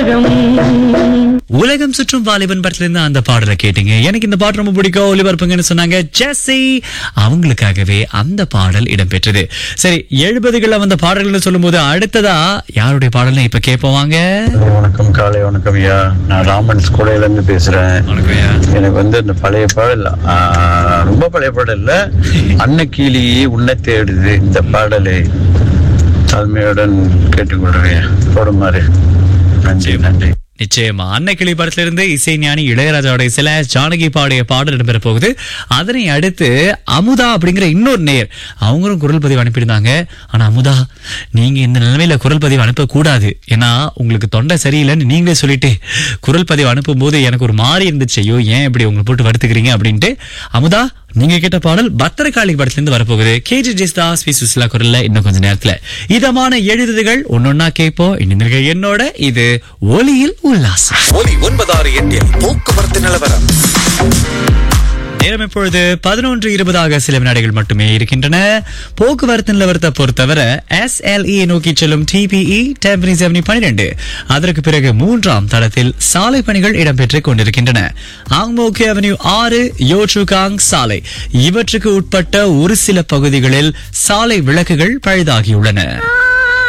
உலகம் உலகம் சுற்றும் வாலிபன் படத்துல இருந்து அந்த பாடலை கேட்டீங்க எனக்கு இந்த பாட்டு ரொம்ப பிடிக்கும் ஒளிபரப்புங்கன்னு சொன்னாங்க ஜெஸ்ஸி அவங்களுக்காகவே அந்த பாடல் இடம்பெற்றது சரி எழுபதுகள்ல வந்த பாடல்கள் சொல்லும்போது அடுத்ததா யாருடைய பாடல்னு இப்ப கேட்போம் வாங்க காலை வணக்கம் காலை வணக்கம் ஐயா நான் ராமன் ஸ்கூலையில இருந்து பேசுறேன் எனக்கு வந்து இந்த பழைய பாடல் ஆ, ரொம்ப பழைய பாடல் இல்ல அன்னக்கீழியே உன்னை தேடுது இந்த பாடலை தாழ்மையுடன் கேட்டுக்கொள்றேன் போடுமாறு நன்றி நன்றி நிச்சயமா அன்னக்கிளி படத்துல இருந்து இசை ஞானி இளையராஜாவுடைய சில ஜானகி பாடிய பாடல் இடம்பெற போகுது அதனை அடுத்து அமுதா அப்படிங்கிற இன்னொரு நேர் அவங்களும் குரல் பதிவு அனுப்பியிருந்தாங்க ஆனா அமுதா நீங்க இந்த நிலைமையில குரல் பதிவு அனுப்ப கூடாது ஏன்னா உங்களுக்கு தொண்டை சரியில்லைன்னு நீங்களே சொல்லிட்டு குரல் பதிவு அனுப்பும் போது எனக்கு ஒரு மாறி இருந்துச்சு ஐயோ ஏன் இப்படி உங்களை போட்டு வருத்துக்கிறீங்க அப்படின்ட்டு அமுதா நீங்க கேட்ட பாடல் பத்திரகாளி படத்துல இருந்து வரப்போகுது கேஜி ஜெஸ்தாஸ் வி சுசிலா குரல்ல இன்னும் கொஞ்ச நேரத்துல இதமான எழுதுகள் ஒன்னொன்னா கேட்போம் இன்னும் என்னோட இது ஒலியில் உல்லாசம் ஒலி ஒன்பதாறு எட்டில் போக்குவரத்து நிலவரம் நேரம் இப்பொழுது பதினொன்று இருபதாக சில வினாடிகள் மட்டுமே இருக்கின்றன போக்குவரத்து நிலவரத்தை பொறுத்தவரை எஸ்எல்இ நோக்கி செல்லும் டிபிஇ டெம்பனி செவனி பனிரெண்டு அதற்கு பிறகு மூன்றாம் தளத்தில் சாலை பணிகள் இடம்பெற்றுக் கொண்டிருக்கின்றன ஆங்மோக்கி அவென்யூ ஆறு யோச்சுகாங் சாலை இவற்றுக்கு உட்பட்ட ஒரு சில பகுதிகளில் சாலை விளக்குகள் பழுதாகியுள்ளன